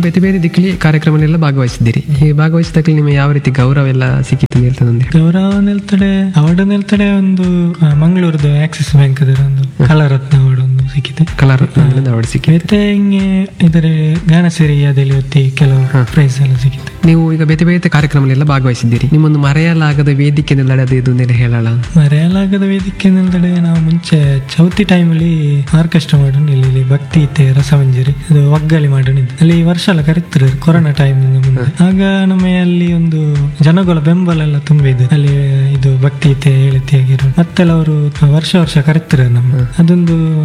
ಬೇತೆ ಬೇರೆ ದಿಕ್ಕಲಿ ಕಾರ್ಯಕ್ರಮನೆಲ್ಲ ಭಾಗವಹಿಸಿದ್ದೀರಿ ಈ ಭಾಗವಹಿಸಿದಾಗಲಿ ನಿಮಗೆ ಯಾವ ರೀತಿ ಗೌರವ ಎಲ್ಲ ಸಿಕ್ಕಿತ್ತು ಅಂತ ಹೇಳ್ತದಂದ್ರೆ ಗೌರವ ನಿಲ್ತಡೆ ಅವಾರ್ಡ್ ನಿಲ್ತಡೆ ಒಂದು ಆ, ಮಂಗಳೂರ್ದು ಆಕ್ಸಿಸ್ ಬ್ಯಾಂಕ್ ಒಂದು ಕಲಾರತ್ನ ಅವಾರ್ಡ್ ಒಂದು ಸಿಕ್ಕಿದೆ ಕಲಾರತ್ನಗಳಿಂದ ಅವಾರ್ಡ್ ಸಿಕ್ಕಿ ಮತ್ತೆ ಹಿಂಗೆ ಇದರ ಗಾನಸಿರಿಯಾದಲ್ಲಿ ಹೊತ್ತಿ ಕೆಲವು ಪ್ರೈಸ್ ಎಲ್ಲ ಸಿಕ್ಕಿದೆ ನೀವು ಈಗ ಬೇತೆ ಬೇತೆ ಕಾರ್ಯಕ್ರಮನೆಲ್ಲ ಭಾಗವಹಿಸಿದ್ದೀರಿ ನಿಮ್ಮೊಂದು ಮರೆಯಲಾಗದ ವೇದಿಕೆ ನಡೆದು ಇದು ನೆಲೆ ಹೇಳಲ್ಲ ಮರೆಯಲಾಗದ ವೇದಿಕೆ ನಿಲ್ತಡೆ ನಾವು ಮುಂಚೆ ಚೌತಿ ಟೈಮಲ್ಲಿ ಆರ್ಕೆಸ್ಟ್ರಾ ಮಾಡೋಣ ಇಲ್ಲಿ ಇಲ್ಲಿ ಭಕ್ತಿ ಇತ್ತೆ ರಸಮಂಜರಿ ಅದು ಒಗ್ಗಲಿ ಮಾಡೋಣ ಇತ್ತು. ಅಲ್ಲಿ ವರ್ಷ ಎಲ್ಲ ಕರಿತಿರು ಕೊರೋನಾ ಟೈಮ್ ಮುಂದೆ ಆಗ ನಮ್ಮ ಅಲ್ಲಿ ಒಂದು ಜನಗಳ ಬೆಂಬಲ ಎಲ್ಲ ತುಂಬಿದೆ ಅಲ್ಲಿ ಇದು ಭಕ್ತಿ ಇತ್ತೆ ಹೇಳಿತಿ ಆಗಿರೋ ಮತ್ತೆಲ್ಲ ಅವರು ವರ್ಷ ವರ್ಷ ಕರಿತಿರು ನಮ್ಮ ಅದೊಂದು